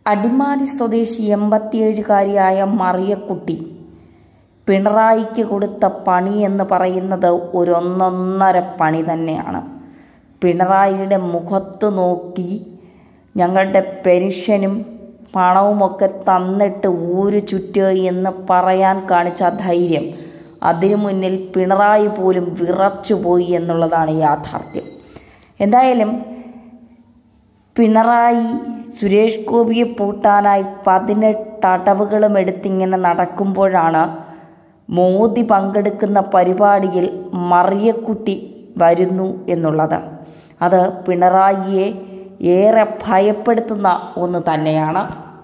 അടിമാലി സ്വദേശി എൺപത്തിയേഴുകാരിയായ മറിയക്കുട്ടി പിണറായിക്ക് കൊടുത്ത പണി എന്ന് പറയുന്നത് ഒരൊന്നൊന്നര പണി തന്നെയാണ് പിണറായിയുടെ മുഖത്ത് നോക്കി ഞങ്ങളുടെ പെൻഷനും പണവുമൊക്കെ തന്നിട്ട് ഊരു ചുറ്റുക എന്ന് പറയാൻ കാണിച്ച ധൈര്യം അതിനു മുന്നിൽ പിണറായി പോലും വിറച്ചുപോയി എന്നുള്ളതാണ് യാഥാർത്ഥ്യം എന്തായാലും പിണറായി സുരേഷ് ഗോപിയെ പൂട്ടാനായി പതിനെട്ട് അടവുകളും എടുത്തിങ്ങനെ നടക്കുമ്പോഴാണ് മോദി പങ്കെടുക്കുന്ന പരിപാടിയിൽ മറിയക്കുട്ടി വരുന്നു എന്നുള്ളത് അത് പിണറായിയെ ഏറെ ഭയപ്പെടുത്തുന്ന ഒന്ന് തന്നെയാണ്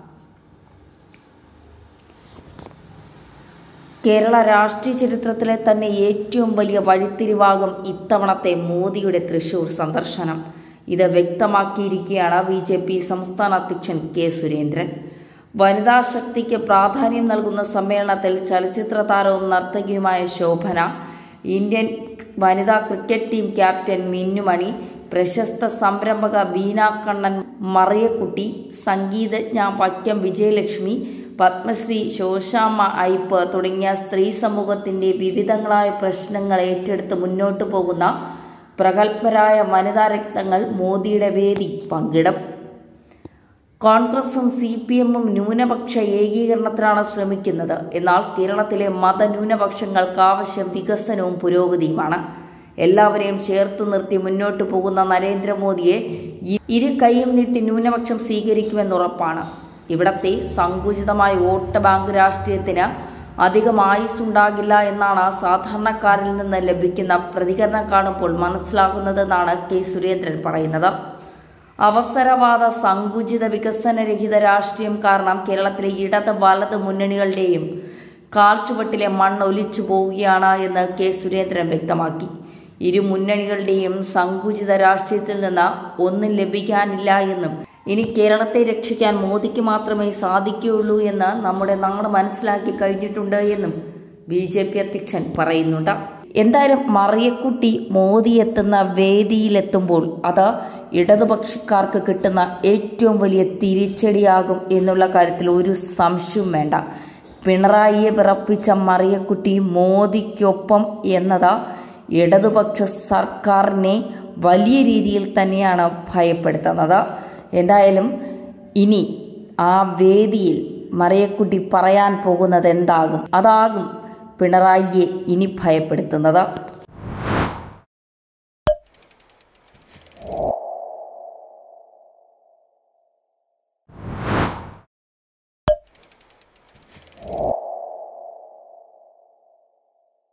കേരള രാഷ്ട്രീയ ചരിത്രത്തിലെ തന്നെ ഏറ്റവും വലിയ വഴിത്തിരിവാകും ഇത്തവണത്തെ മോദിയുടെ തൃശൂർ സന്ദർശനം ഇത് വ്യക്തമാക്കിയിരിക്കുകയാണ് ബി ജെ പി സംസ്ഥാന അധ്യക്ഷൻ കെ സുരേന്ദ്രൻ വനിതാ ശക്തിക്ക് പ്രാധാന്യം നൽകുന്ന സമ്മേളനത്തിൽ ചലച്ചിത്ര താരവും നർത്തകിയുമായ ശോഭന ഇന്ത്യൻ വനിതാ ക്രിക്കറ്റ് ടീം ക്യാപ്റ്റൻ മിന്നുമണി പ്രശസ്ത സംരംഭക ബീന കണ്ണൻ മറിയക്കുട്ടി സംഗീതജ്ഞ വൈക്കം വിജയലക്ഷ്മി പത്മശ്രീ ശോശാമ്മ ഐപ്പ് തുടങ്ങിയ സ്ത്രീ സമൂഹത്തിന്റെ വിവിധങ്ങളായ പ്രശ്നങ്ങൾ ഏറ്റെടുത്ത് മുന്നോട്ടു പോകുന്ന പ്രഗത്ഭരായ വനിതാ രക്തങ്ങൾ മോദിയുടെ വേദി പങ്കിടും കോൺഗ്രസും സി പി എമ്മും ന്യൂനപക്ഷ ഏകീകരണത്തിനാണ് ശ്രമിക്കുന്നത് എന്നാൽ കേരളത്തിലെ മതന്യൂനപക്ഷങ്ങൾക്ക് ആവശ്യം വികസനവും പുരോഗതിയുമാണ് എല്ലാവരെയും ചേർത്ത് നിർത്തി മുന്നോട്ട് പോകുന്ന നരേന്ദ്രമോദിയെ ഇരു കൈയും നീട്ടി ന്യൂനപക്ഷം സ്വീകരിക്കുമെന്നുറപ്പാണ് ഇവിടത്തെ സങ്കുചിതമായ വോട്ട് ബാങ്ക് രാഷ്ട്രീയത്തിന് അധികം ആയുസ്സുണ്ടാകില്ല എന്നാണ് സാധാരണക്കാരിൽ നിന്ന് ലഭിക്കുന്ന പ്രതികരണം കാണുമ്പോൾ മനസ്സിലാകുന്നതെന്നാണ് കെ സുരേന്ദ്രൻ പറയുന്നത് അവസരവാദ സങ്കുചിത വികസനരഹിത രാഷ്ട്രീയം കാരണം കേരളത്തിലെ ഇടത് വലത് മുന്നണികളുടെയും കാൽച്ചുവട്ടിലെ മണ്ണ് ഒലിച്ചു പോവുകയാണ് എന്ന് കെ സുരേന്ദ്രൻ വ്യക്തമാക്കി ഇരു മുന്നണികളുടെയും സങ്കുചിത രാഷ്ട്രീയത്തിൽ നിന്ന് ഒന്നും ലഭിക്കാനില്ല എന്നും ഇനി കേരളത്തെ രക്ഷിക്കാൻ മോദിക്ക് മാത്രമേ സാധിക്കുകയുള്ളൂ എന്ന് നമ്മുടെ നാട് മനസ്സിലാക്കി കഴിഞ്ഞിട്ടുണ്ട് എന്നും ബി ജെ പി അധ്യക്ഷൻ പറയുന്നുണ്ട് എന്തായാലും മറിയക്കുട്ടി മോദി എത്തുന്ന വേദിയിലെത്തുമ്പോൾ അത് ഇടതുപക്ഷക്കാർക്ക് കിട്ടുന്ന ഏറ്റവും വലിയ തിരിച്ചടിയാകും എന്നുള്ള കാര്യത്തിൽ ഒരു സംശയവും വേണ്ട പിണറായിയെ വിറപ്പിച്ച മറിയക്കുട്ടി മോദിക്കൊപ്പം എന്നത് ഇടതുപക്ഷ സർക്കാരിനെ വലിയ രീതിയിൽ തന്നെയാണ് ഭയപ്പെടുത്തുന്നത് എന്തായാലും ഇനി ആ വേദിയിൽ മറിയക്കുട്ടി പറയാൻ പോകുന്നത് എന്താകും അതാകും പിണറായിയെ ഇനി ഭയപ്പെടുത്തുന്നത്